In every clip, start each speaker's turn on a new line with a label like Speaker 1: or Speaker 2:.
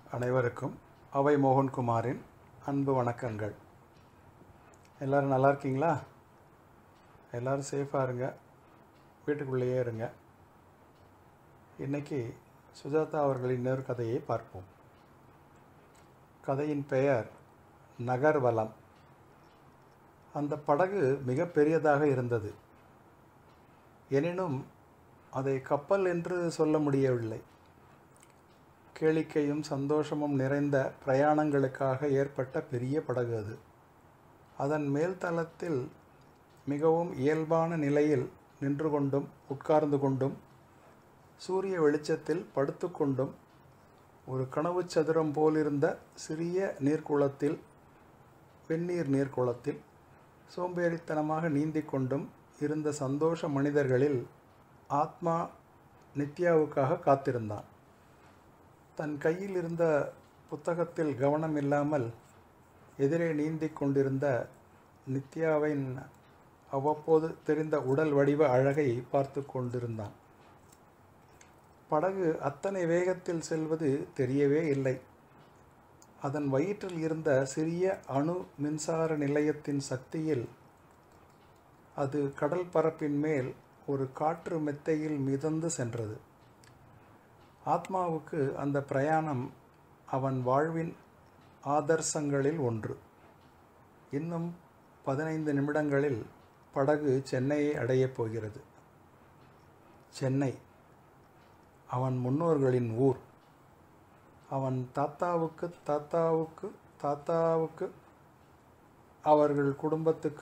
Speaker 1: அனைவருக்கும் அவை மோகன்குமாரின் அன்பு வணக்கங்கள் எல்லோரும் நல்லா இருக்கீங்களா எல்லோரும் சேஃபாக இருங்க வீட்டுக்குள்ளேயே இருங்க இன்றைக்கி சுஜாதா அவர்களின் இன்னொரு கதையை பார்ப்போம் கதையின் பெயர் நகர்வலம் அந்த படகு மிக பெரியதாக இருந்தது எனினும் அதை கப்பல் என்று சொல்ல முடியவில்லை கேளிக்கையும் சந்தோஷமும் நிறைந்த பிரயாணங்களுக்காக ஏற்பட்ட பெரிய படகு அது அதன் மேல்தளத்தில் மிகவும் இயல்பான நிலையில் நின்று கொண்டும் உட்கார்ந்து கொண்டும் சூரிய வெளிச்சத்தில் படுத்துக்கொண்டும் ஒரு கனவு சதுரம் போலிருந்த சிறிய நீர்க்குளத்தில் வெந்நீர் நீர்க்குளத்தில் சோம்பேறித்தனமாக நீந்திக் கொண்டும் இருந்த சந்தோஷ மனிதர்களில் ஆத்மா நித்யாவுக்காக காத்திருந்தான் தன் கையில் இருந்த புத்தகத்தில் கவனம் இல்லாமல் எதிரே நீந்திக் கொண்டிருந்த நித்யாவின் அவ்வப்போது தெரிந்த உடல் வடிவ அழகை பார்த்து கொண்டிருந்தான் படகு அத்தனை வேகத்தில் செல்வது தெரியவே இல்லை அதன் வயிற்றில் இருந்த சிறிய அணு மின்சார நிலையத்தின் சக்தியில் அது கடல் பரப்பின் மேல் ஒரு காற்று மெத்தையில் மிதந்து சென்றது ஆத்மாவுக்கு அந்த பிரயாணம் அவன் வாழ்வின் ஆதர்சங்களில் ஒன்று இன்னும் பதினைந்து நிமிடங்களில் படகு சென்னையை அடையப் போகிறது சென்னை அவன் முன்னோர்களின் ஊர் அவன் தாத்தாவுக்கு தாத்தாவுக்கு தாத்தாவுக்கு அவர்கள் குடும்பத்துக்கு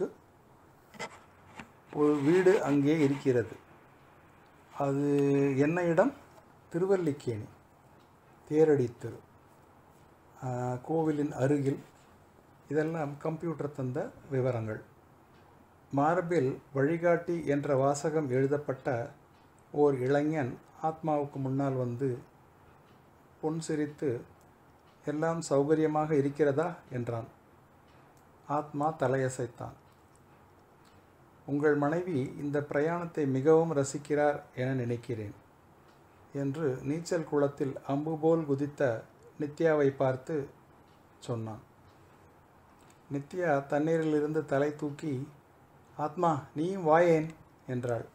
Speaker 1: ஒரு வீடு அங்கே இருக்கிறது அது என்ன இடம் திருவல்லிக்கேணி தேரடி தெரு கோவிலின் அருகில் இதெல்லாம் கம்ப்யூட்டர் தந்த விவரங்கள் மார்பில் வழிகாட்டி என்ற வாசகம் எழுதப்பட்ட ஓர் இளைஞன் ஆத்மாவுக்கு முன்னால் வந்து பொன் சிரித்து எல்லாம் சௌகரியமாக இருக்கிறதா என்றான் ஆத்மா தலையசைத்தான் உங்கள் மனைவி இந்த பிரயாணத்தை மிகவும் ரசிக்கிறார் என நினைக்கிறேன் என்று நீச்சல் குளத்தில் அம்பு போல் குதித்த நித்யாவை பார்த்து சொன்னான் நித்யா தண்ணீரிலிருந்து தலை தூக்கி ஆத்மா நீயும் வாயேன் என்றாள்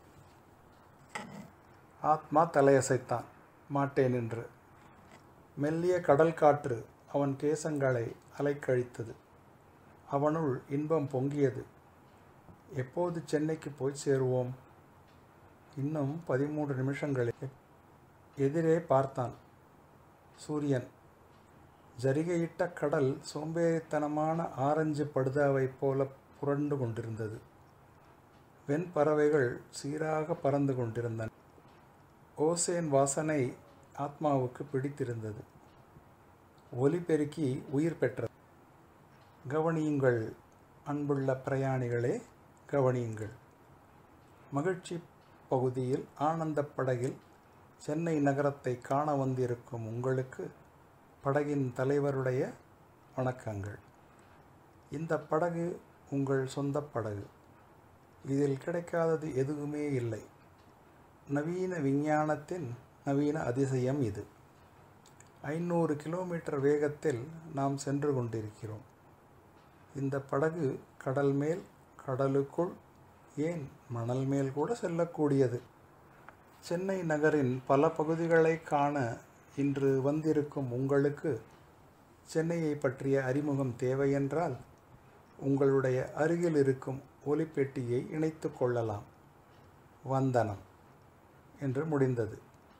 Speaker 1: ஆத்மா தலையசைத்தான் மாட்டேன் என்று மெல்லிய கடல் காற்று அவன் கேசங்களை அலைக்கழித்தது அவனுள் இன்பம் பொங்கியது எப்போது சென்னைக்கு போய் சேருவோம் இன்னும் பதிமூன்று நிமிஷங்களில் எதிரே பார்த்தான் சூரியன் ஜரிகையிட்ட கடல் சோம்பேறித்தனமான ஆரஞ்சு படுதாவைப் போல புரண்டு கொண்டிருந்தது வெண்பறவைகள் சீராக பறந்து கொண்டிருந்தன ஓசேன் வாசனை ஆத்மாவுக்கு பிடித்திருந்தது ஒலி பெருக்கி உயிர் பெற்றது கவனியுங்கள் அன்புள்ள பிரயாணிகளே கவனியுங்கள் மகிழ்ச்சி பகுதியில் ஆனந்த படகில் சென்னை நகரத்தை காண வந்திருக்கும் உங்களுக்கு படகின் தலைவருடைய வணக்கங்கள் இந்த படகு உங்கள் சொந்த படகு இதில் கிடைக்காதது எதுவுமே இல்லை நவீன விஞ்ஞானத்தின் நவீன அதிசயம் இது ஐநூறு கிலோமீட்டர் வேகத்தில் நாம் சென்று கொண்டிருக்கிறோம் இந்த படகு கடல் மேல் கடலுக்குள் ஏன் மணல் மேல் கூட செல்லக்கூடியது சென்னை நகரின் பல பகுதிகளை காண இன்று வந்திருக்கும் உங்களுக்கு சென்னையை பற்றிய அறிமுகம் தேவையென்றால் உங்களுடைய அருகில் இருக்கும் ஒலிப்பெட்டியை இணைத்து கொள்ளலாம் வந்தனம் என்று முடிந்தது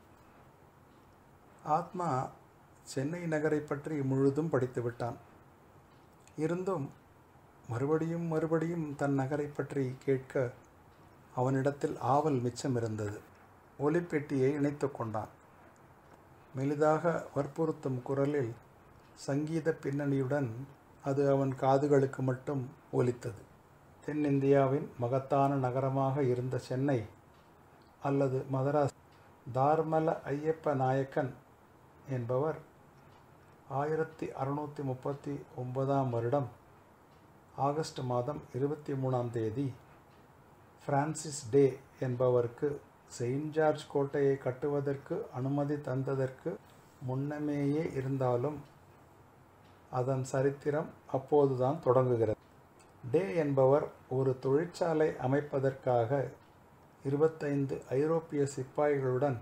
Speaker 1: ஆத்மா சென்னை நகரை பற்றி முழுதும் படித்து விட்டான் இருந்தும் மறுபடியும் மறுபடியும் தன் நகரை பற்றி கேட்க அவனிடத்தில் ஆவல் மிச்சம் இருந்தது ஒலிப்பெட்டியை இணைத்து கொண்டான் மெலிதாக வற்புறுத்தும் குரலில் சங்கீத பின்னணியுடன் அது அவன் காதுகளுக்கு மட்டும் ஒலித்தது தென்னிந்தியாவின் மகத்தான நகரமாக இருந்த சென்னை அல்லது மதராஸ் தார்மல ஐயப்ப நாயக்கன் என்பவர் ஆயிரத்தி அறுநூற்றி முப்பத்தி ஒன்பதாம் வருடம் ஆகஸ்ட் மாதம் இருபத்தி மூணாம் தேதி பிரான்சிஸ் டே என்பவருக்கு செயின்ட் ஜார்ஜ் கோட்டையை கட்டுவதற்கு அனுமதி தந்ததற்கு முன்னமேயே இருந்தாலும் அதன் சரித்திரம் அப்போதுதான் தொடங்குகிறது டே என்பவர் ஒரு தொழிற்சாலை அமைப்பதற்காக இருபத்தைந்து ஐரோப்பிய சிப்பாய்களுடன்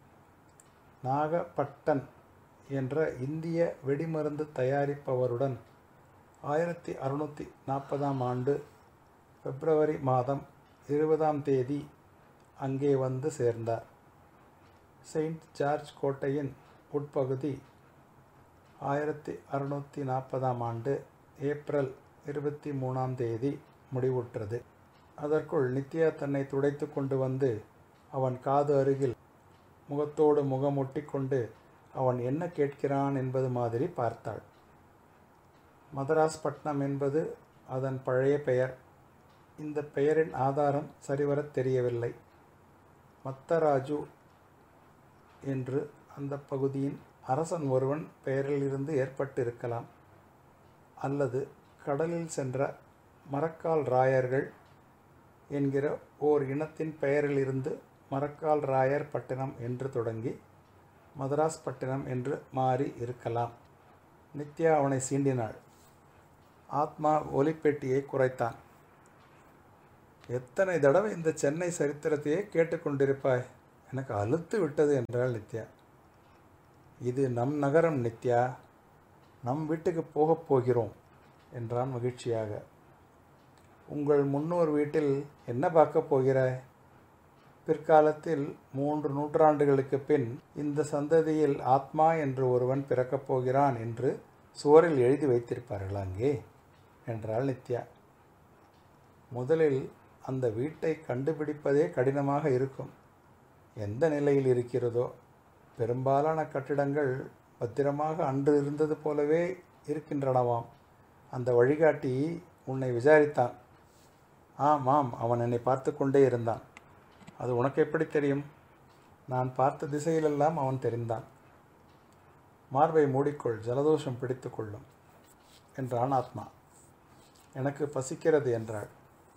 Speaker 1: நாகப்பட்டன் என்ற இந்திய வெடிமருந்து தயாரிப்பவருடன் ஆயிரத்தி அறுநூற்றி நாற்பதாம் ஆண்டு பிப்ரவரி மாதம் இருபதாம் தேதி அங்கே வந்து சேர்ந்தார் செயின்ட் ஜார்ஜ் கோட்டையின் உட்பகுதி ஆயிரத்தி அறுநூற்றி நாற்பதாம் ஆண்டு ஏப்ரல் இருபத்தி மூணாம் தேதி முடிவுற்றது அதற்குள் நித்யா தன்னை துடைத்து கொண்டு வந்து அவன் காது அருகில் முகத்தோடு முகமொட்டி கொண்டு அவன் என்ன கேட்கிறான் என்பது மாதிரி பார்த்தாள் மதராஸ் பட்னம் என்பது அதன் பழைய பெயர் இந்த பெயரின் ஆதாரம் சரிவரத் தெரியவில்லை மத்தராஜு என்று அந்த பகுதியின் அரசன் ஒருவன் பெயரிலிருந்து ஏற்பட்டிருக்கலாம் அல்லது கடலில் சென்ற மரக்கால் ராயர்கள் என்கிற ஓர் இனத்தின் பெயரிலிருந்து மரக்கால் ராயர் பட்டினம் என்று தொடங்கி மதராஸ் பட்டினம் என்று மாறி இருக்கலாம் நித்யா அவனை சீண்டினாள் ஆத்மா ஒலிப்பெட்டியை குறைத்தான் எத்தனை தடவை இந்த சென்னை சரித்திரத்தையே கேட்டுக்கொண்டிருப்பாய் எனக்கு அலுத்து விட்டது என்றாள் நித்யா இது நம் நகரம் நித்யா நம் வீட்டுக்கு போகப் போகிறோம் என்றான் மகிழ்ச்சியாக உங்கள் முன்னோர் வீட்டில் என்ன பார்க்கப் போகிறாய் பிற்காலத்தில் மூன்று நூற்றாண்டுகளுக்கு பின் இந்த சந்ததியில் ஆத்மா என்று ஒருவன் பிறக்கப் போகிறான் என்று சுவரில் எழுதி வைத்திருப்பார்கள் அங்கே என்றாள் நித்யா முதலில் அந்த வீட்டை கண்டுபிடிப்பதே கடினமாக இருக்கும் எந்த நிலையில் இருக்கிறதோ பெரும்பாலான கட்டிடங்கள் பத்திரமாக அன்று இருந்தது போலவே இருக்கின்றனவாம் அந்த வழிகாட்டி உன்னை விசாரித்தான் ஆம் ஆம் அவன் என்னை பார்த்து கொண்டே இருந்தான் அது உனக்கு எப்படி தெரியும் நான் பார்த்த திசையிலெல்லாம் அவன் தெரிந்தான் மார்பை மூடிக்கொள் ஜலதோஷம் பிடித்து கொள்ளும் என்றான் ஆத்மா எனக்கு பசிக்கிறது என்றாள்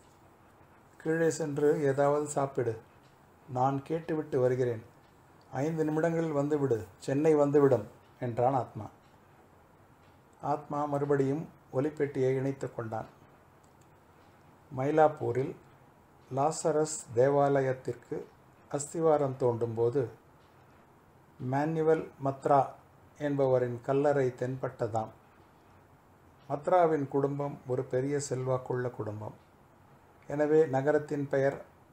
Speaker 1: கீழே சென்று ஏதாவது சாப்பிடு நான் கேட்டுவிட்டு வருகிறேன் ஐந்து நிமிடங்களில் வந்துவிடு சென்னை வந்துவிடும் என்றான் ஆத்மா ஆத்மா மறுபடியும் ஒலிப்பெட்டியை இணைத்து கொண்டான் மயிலாப்பூரில் லாசரஸ் தேவாலயத்திற்கு அஸ்திவாரம் தோண்டும்போது மேன்யுவல் மத்ரா என்பவரின் கல்லறை தென்பட்டதாம் மத்ராவின் குடும்பம் ஒரு பெரிய செல்வாக்குள்ள குடும்பம் எனவே நகரத்தின் பெயர்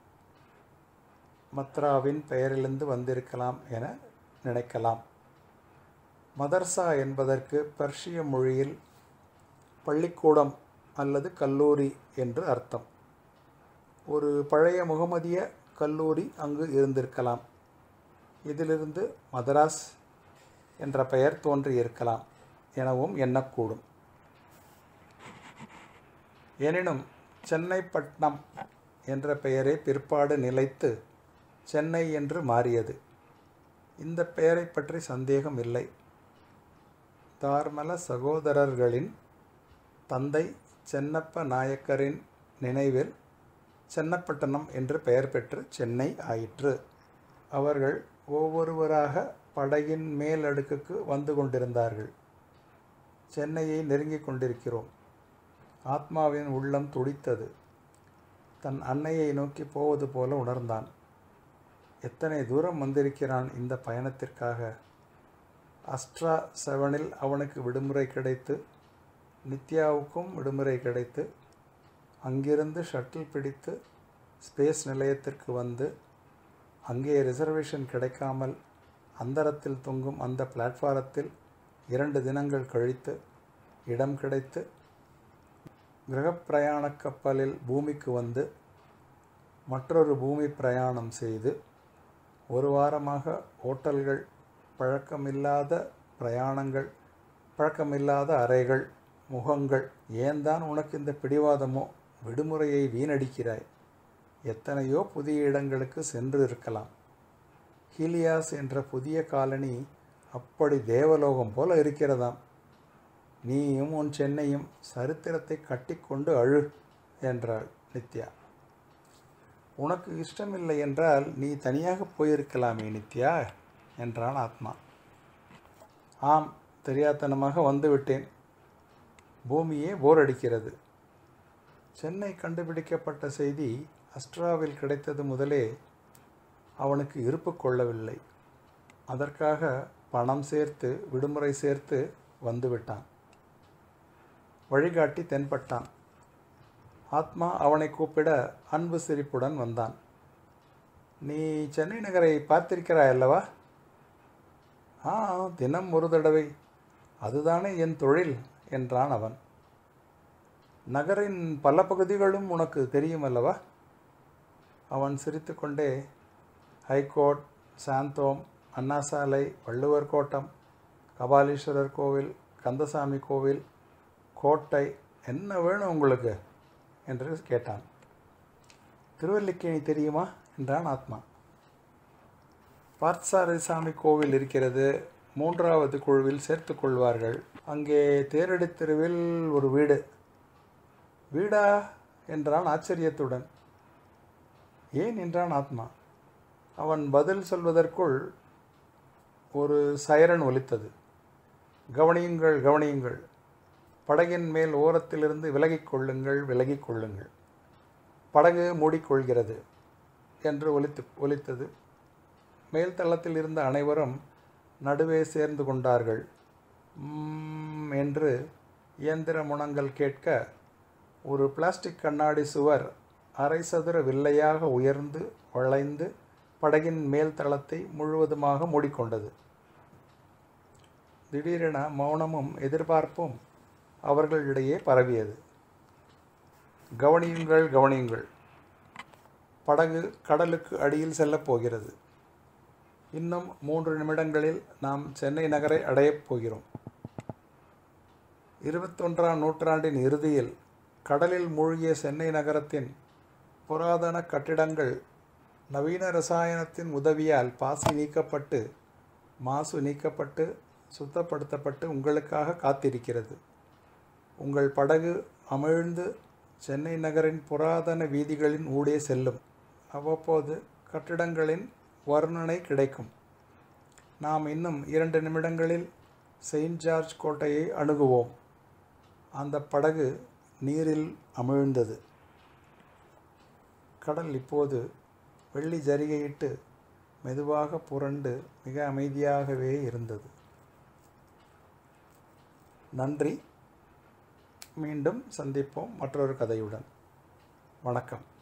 Speaker 1: மத்ராவின் பெயரிலிருந்து வந்திருக்கலாம் என நினைக்கலாம் மதர்சா என்பதற்கு பர்ஷிய மொழியில் பள்ளிக்கூடம் அல்லது கல்லூரி என்று அர்த்தம் ஒரு பழைய முகமதிய கல்லூரி அங்கு இருந்திருக்கலாம் இதிலிருந்து மதராஸ் என்ற பெயர் தோன்றியிருக்கலாம் எனவும் எண்ணக்கூடும் எனினும் சென்னைப்பட்டினம் என்ற பெயரே பிற்பாடு நிலைத்து சென்னை என்று மாறியது இந்த பெயரை பற்றி சந்தேகம் இல்லை தார்மல சகோதரர்களின் தந்தை சென்னப்ப நாயக்கரின் நினைவில் சென்னப்பட்டணம் என்று பெயர் பெற்று சென்னை ஆயிற்று அவர்கள் ஒவ்வொருவராக படகின் மேலடுக்குக்கு வந்து கொண்டிருந்தார்கள் சென்னையை நெருங்கிக் கொண்டிருக்கிறோம் ஆத்மாவின் உள்ளம் துடித்தது தன் அன்னையை நோக்கி போவது போல உணர்ந்தான் எத்தனை தூரம் வந்திருக்கிறான் இந்த பயணத்திற்காக அஸ்ட்ரா செவனில் அவனுக்கு விடுமுறை கிடைத்து நித்யாவுக்கும் விடுமுறை கிடைத்து அங்கிருந்து ஷட்டில் பிடித்து ஸ்பேஸ் நிலையத்திற்கு வந்து அங்கே ரிசர்வேஷன் கிடைக்காமல் அந்தரத்தில் தொங்கும் அந்த பிளாட்ஃபாரத்தில் இரண்டு தினங்கள் கழித்து இடம் கிடைத்து கிரகப்பிரயாண கப்பலில் பூமிக்கு வந்து மற்றொரு பூமி பிரயாணம் செய்து ஒரு வாரமாக ஓட்டல்கள் பழக்கமில்லாத பிரயாணங்கள் பழக்கமில்லாத அறைகள் முகங்கள் ஏன் தான் உனக்கு இந்த பிடிவாதமோ விடுமுறையை வீணடிக்கிறாய் எத்தனையோ புதிய இடங்களுக்கு சென்று இருக்கலாம் ஹீலியாஸ் என்ற புதிய காலனி அப்படி தேவலோகம் போல இருக்கிறதாம் நீயும் உன் சென்னையும் சரித்திரத்தை கட்டிக்கொண்டு அழு என்றாள் நித்யா உனக்கு இஷ்டமில்லை என்றால் நீ தனியாக போயிருக்கலாமே நித்யா என்றான் ஆத்மா ஆம் தெரியாத்தனமாக வந்துவிட்டேன் பூமியே போர் அடிக்கிறது சென்னை கண்டுபிடிக்கப்பட்ட செய்தி அஸ்ட்ராவில் கிடைத்தது முதலே அவனுக்கு இருப்பு கொள்ளவில்லை அதற்காக பணம் சேர்த்து விடுமுறை சேர்த்து வந்துவிட்டான் வழிகாட்டி தென்பட்டான் ஆத்மா அவனை கூப்பிட அன்பு சிரிப்புடன் வந்தான் நீ சென்னை நகரை பார்த்திருக்கிறாய் அல்லவா ஆ தினம் ஒரு தடவை அதுதானே என் தொழில் என்றான் அவன் நகரின் பல பகுதிகளும் உனக்கு தெரியும் அல்லவா அவன் சிரித்துக்கொண்டே ஹைகோர்ட் சாந்தோம் அண்ணா சாலை வள்ளுவர் கோட்டம் கபாலீஸ்வரர் கோவில் கந்தசாமி கோவில் கோட்டை என்ன வேணும் உங்களுக்கு என்று கேட்டான் திருவல்லிக்கேணி தெரியுமா என்றான் ஆத்மா பார்த்தசாரதி கோவில் இருக்கிறது மூன்றாவது குழுவில் சேர்த்து கொள்வார்கள் அங்கே தேரடி தெருவில் ஒரு வீடு வீடா என்றான் ஆச்சரியத்துடன் ஏன் என்றான் ஆத்மா அவன் பதில் சொல்வதற்குள் ஒரு சைரன் ஒலித்தது கவனியுங்கள் கவனியுங்கள் படகின் மேல் ஓரத்திலிருந்து விலகிக் கொள்ளுங்கள் விலகிக் கொள்ளுங்கள் படகு மூடிக்கொள்கிறது என்று ஒலித்து ஒலித்தது மேல் தளத்தில் இருந்த அனைவரும் நடுவே சேர்ந்து கொண்டார்கள் "ம்ம்" என்று இயந்திர முனங்கள் கேட்க ஒரு பிளாஸ்டிக் கண்ணாடி சுவர் அரை சதுர வில்லையாக உயர்ந்து வளைந்து படகின் மேல் தளத்தை முழுவதுமாக மூடிக்கொண்டது திடீரென மௌனமும் எதிர்பார்ப்பும் அவர்களிடையே பரவியது கவனியுங்கள் கவனியுங்கள் படகு கடலுக்கு அடியில் செல்லப் போகிறது இன்னும் மூன்று நிமிடங்களில் நாம் சென்னை நகரை அடையப் போகிறோம் இருபத்தொன்றாம் நூற்றாண்டின் இறுதியில் கடலில் மூழ்கிய சென்னை நகரத்தின் புராதன கட்டிடங்கள் நவீன ரசாயனத்தின் உதவியால் பாசி நீக்கப்பட்டு மாசு நீக்கப்பட்டு சுத்தப்படுத்தப்பட்டு உங்களுக்காக காத்திருக்கிறது உங்கள் படகு அமிழ்ந்து சென்னை நகரின் புராதன வீதிகளின் ஊடே செல்லும் அவ்வப்போது கட்டிடங்களின் வர்ணனை கிடைக்கும் நாம் இன்னும் இரண்டு நிமிடங்களில் செயின்ட் ஜார்ஜ் கோட்டையை அணுகுவோம் அந்த படகு நீரில் அமிழ்ந்தது கடல் இப்போது வெள்ளி ஜரிகையிட்டு மெதுவாக புரண்டு மிக அமைதியாகவே இருந்தது நன்றி மீண்டும் சந்திப்போம் மற்றொரு கதையுடன் வணக்கம்